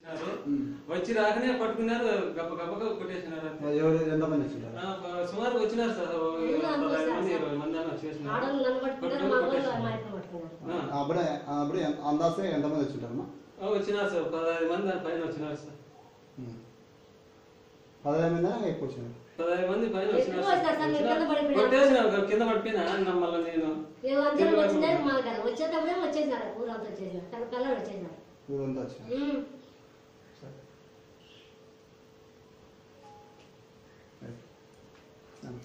వచ్చి రాకనే పట్టుకున్నారు గప్ప గప్పగా కొట్టేసినారు అంతే. ఎవరు ఎంతమంది వచ్చింటారు ఆ, ప- సుమారు వచ్చినారు సార్ ఓ పదహైదు మంది ఇరవై మంది అని వచ్చేసినారు ఆడవాళ్ళు నన్ను పట్టుకున్నారు పట్టుకొని మగవాళ్ళు కొట్టేసినారు. మా ఇంట్లో పట్టుకున్నారు ఆ, అప్పుడే అప్పుడే అందాసే ఎంతమంది వచ్చింటారమ్మా ఆ, వచ్చినారు సార్ పదహైదు మంది దాని పైన వచ్చినారు సార్ పదహైదు మంది ఎక్కువ వచ్చినారు పదహైదు మంది పైన వచ్చినారు ఎక్కువ వస్తారు సార్, నేను కింద పడిపోయినా. కొట్టేసినారు కింద పడిపోయినా మళ్ళీ నేను ఏ వంతెన వచ్చిందని మాకు కదా వచ్చేటప్పుడే వచ్చేసినారు ఊరంతా వచ్చేసినారు కళ్ళ కళ్ళ వచ్చేసినారు ఊరంతా వచ్చినారు ఉమ్. ఆ.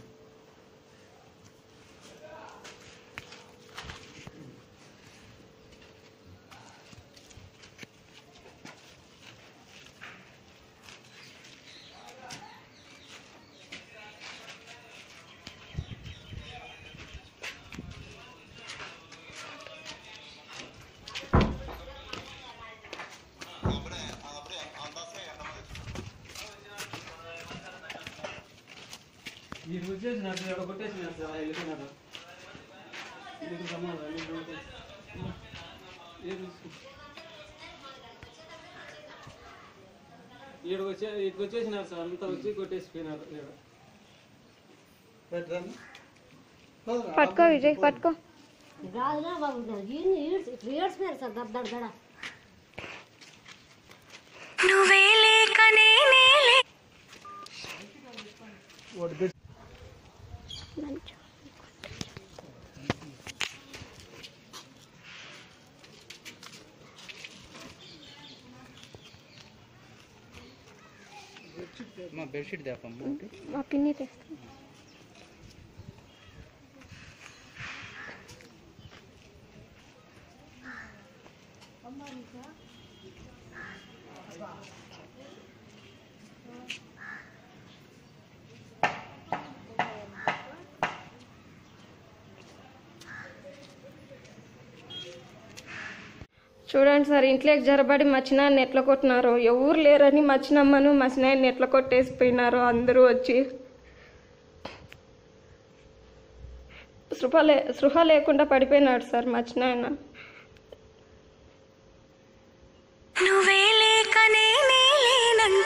ఇది వచ్చేసినారు సార్ ఇక్కడ కొట్టేసినారు సార్ వెళ్ళిపోయినారు నీకు సంబంధం నీకు కొట్టేసి- ఏది తీసుకో. ఈడకి వచ్చే ఇక్కడికి వచ్చేసినారు సార్ అంతా వచ్చి కొట్టేసిపోయినారు ఈడ పట్టుకో విజయ్ పట్టుకో రాదుగా బాబు ఈయన ఏడ్చిపోయారు సార్ దడ దడ దడ నువ్వే లేక నేనే లే మా బెడ్షీట్ తేపమ్మా మా పిన్ని తెస్తా చూడండి సార్ ఇంట్లోకి జరబడి మచ్చినాయన్ని ఎట్లా కొట్టినారో ఎవరు లేరని మచ్చినమ్మను మచ్చినాయన్ని ఎట్లా కొట్టేసిపోయినారో అందరూ వచ్చి సృహ లే సృహ లేకుండా పడిపోయినాడు సార్ మచ్చినాయన నువ్వే లేక నేనే లేనంత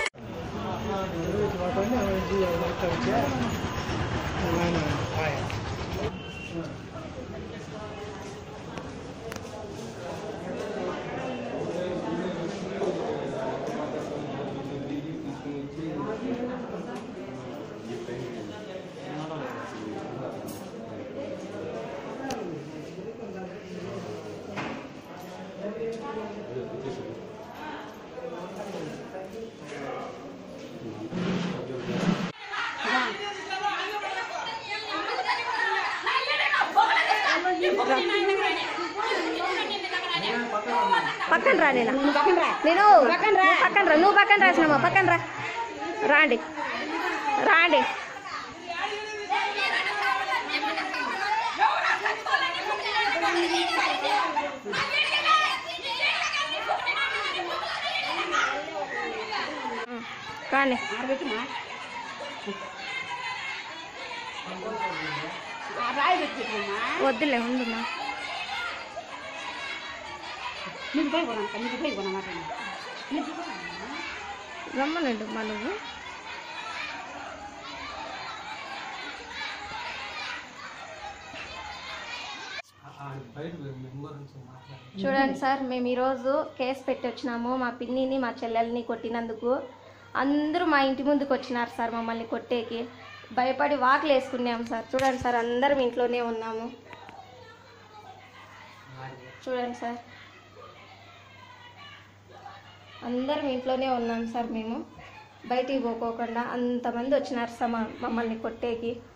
పక్కన రా నేను నేను పక్కన రా నువ్వు పక్కన రాసినమ్మా పక్కన రా రాండి రాండి కానీ వద్దులే ఉండుమా రమ్మనండి మా నువ్వు బయట మెంబర్ నుంచి మాట్లాడారు చూడండి సార్ మేము ఈరోజు కేసు పెట్టి వచ్చినాము మా పిన్నిని మా చెల్లెల్ని కొట్టినందుకు అందరూ మా ఇంటి ముందుకు వచ్చినారు సార్ మమ్మల్ని కొట్టేకి భయపడి వాకులు వేసుకున్నాము సార్ చూడండి సార్ అందరం ఇంట్లోనే ఉన్నాము చూడండి సార్ అందరం ఇంట్లోనే ఉన్నాం సార్ మేము బయటికి పోకోకుండా అంతమంది వచ్చినారు సార్ మా- మమ్మల్ని కొట్టేకి